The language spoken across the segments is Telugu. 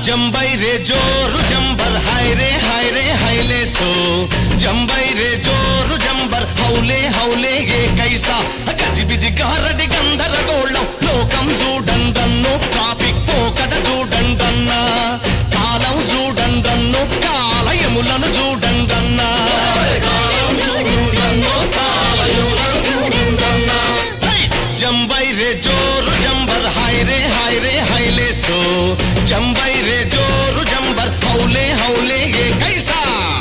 जंबई रे जोर जंबर हाय रे हाय रे हायले సో జంబై రే జోరు జంబర్ హౌలే హౌలే ఏ కైసా గజిబిజి గారడి గందరగోళం లోకం చూడందన్ను ట్రాఫిక్ పోకట చూడందన్నా కాలం చూడందన్ను కాలయములను చూడందన్నా హై! జంబై రే జోరు జంబర్ హాయ్ రే హాయ్ రే హైలే సో జంబై రే జోరు జంబర్ హౌలే హౌలే ఏ కైసా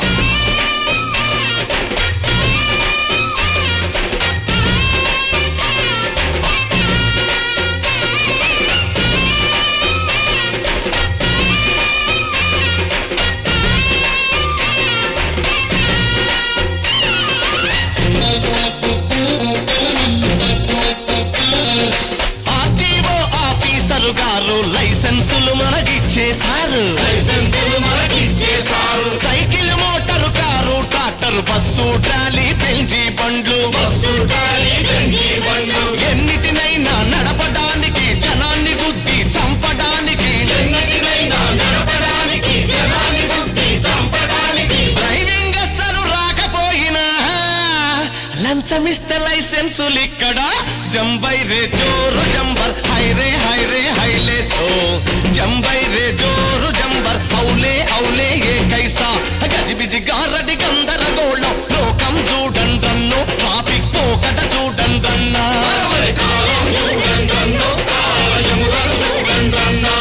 ఆర్టీఓ ఆఫీసరు గారు లైసెన్సులు మనకిచ్చేశారు లైసెన్సులు మనకిచ్చేశారు cycle motor car tractor bus trolley బెంజీ బండ్లు బస్సు ట్రాలీ బెంజీ బండ్లు ఎన్నిటినైనా నడపడానికి జనాన్ని గుద్ది చంపడానికి ఎన్నటినైనా నడపడానికి జనాన్ని బుద్ధి చంపడానికి డ్రైవింగ్ అస్సలు రాకపోయినా లంచమిస్తే లైసెన్సులు ఇక్కడ జంబై రే జోరు జంబర్ హై రే హై రే హైలే సో జంబై రే జోరు జంబర్ హౌలే హౌలే ఏ కైసా గజిబిజి గారడి గందరగోళం లోకం చూడందన్ను ట్రాఫిక్ పోకట చూడందన్నా మరి కాలం చూడండన్నో కాలయములను చూడండన్నా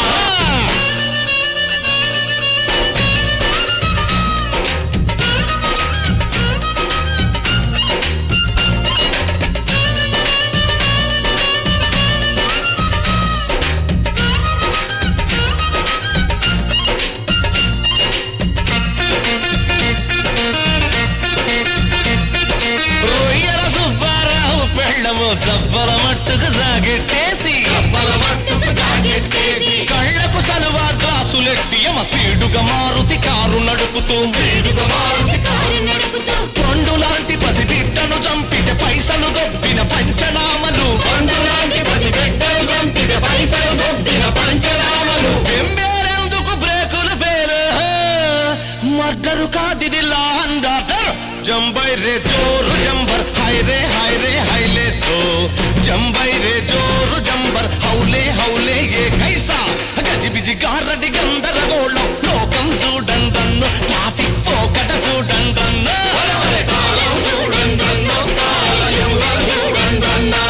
రొయ్యల సుబ్బారావు పెళ్ళము జబ్బల మట్టుకు సాగెట్టేసి కప్పల మట్టుకు జాకెట్టేసి కళ్ళకు సలువా గ్లాసులెట్టి యమ స్పీడుగా మారుతి కారు నడుపుతూ వీడుగా మారుతి కారు నడుపుతూ కొండు లాంటి పసిబిడ్డను చంపితే పైసలు దొబ్బిన పంచనామలు పండులాంటి పసిబిడ్డలు చంపిన పైసలు దొబ్బిన పంచనామలు వెంబేరెందుకు బ్రేకులు ఫేరు మర్డరు కాదిది లాండాటర్ జంబై రే జోరు జంబర్ హై రే హై రే హైలే సో జంబై రే జోరు జంబర్ హౌలే హౌలే ఏ కైసా గజిబిజి గారడి గందరగోళం లోకం చూడందన్ను ట్రాఫిక్ పోకట చూడందన్ను మరి కాలం చూడండన్నో కాలయములను చూడండన్నా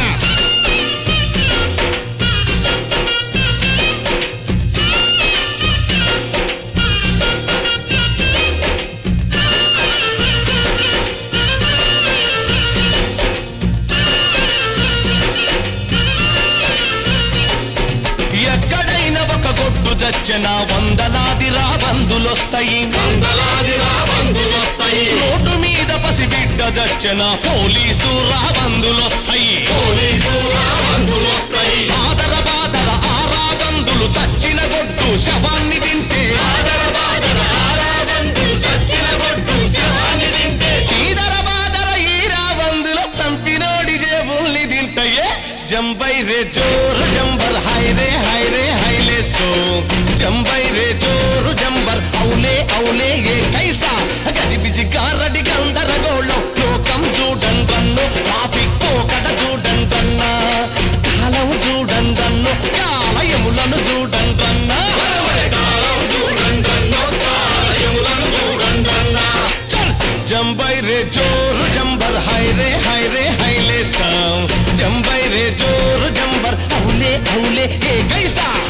ఎక్కడైనా ఒక గొడ్డు చచ్చిన వందలాది రాబందులొస్తాయి వందలాది రాబందులొస్తాయి రోడ్డు మీద పసిబిడ్డ చచ్చిన పోలీసు రాబందులొస్తాయి పోలీసు రాబందులొస్తాయి బాదర బాదర ఆ రాబందులు చచ్చిన గొడ్డు శవాన్ని తింటే ఆదర బాదర ఆరాబందులు చచ్చిన గొడ్డు శవాన్ని తింటే చీదర బాదర ఈ రాబందులు చంపినోడి జేబుల్ని తింటయే జంబై రే జోరు జంబర్ హై రే హై రే హైలే సో జంబై రే జోరు జంబర్ ఔలే ఔలే ఏ కైసా గజిబిజి గారడి గందరగోళం లోకం చూడందన్ను ట్రాఫిక్ పోకట చూడందన్నా కాలం చూడందన్ను కాలయములను చూడందన్నా మరి కాలం చూడండన్నో కాలయములను చూడండన్నా चल जंबई रे जोर जंबर हाय रे हाय रे हायले सा जंबई रे जोर जंबर औले औले ए कैसा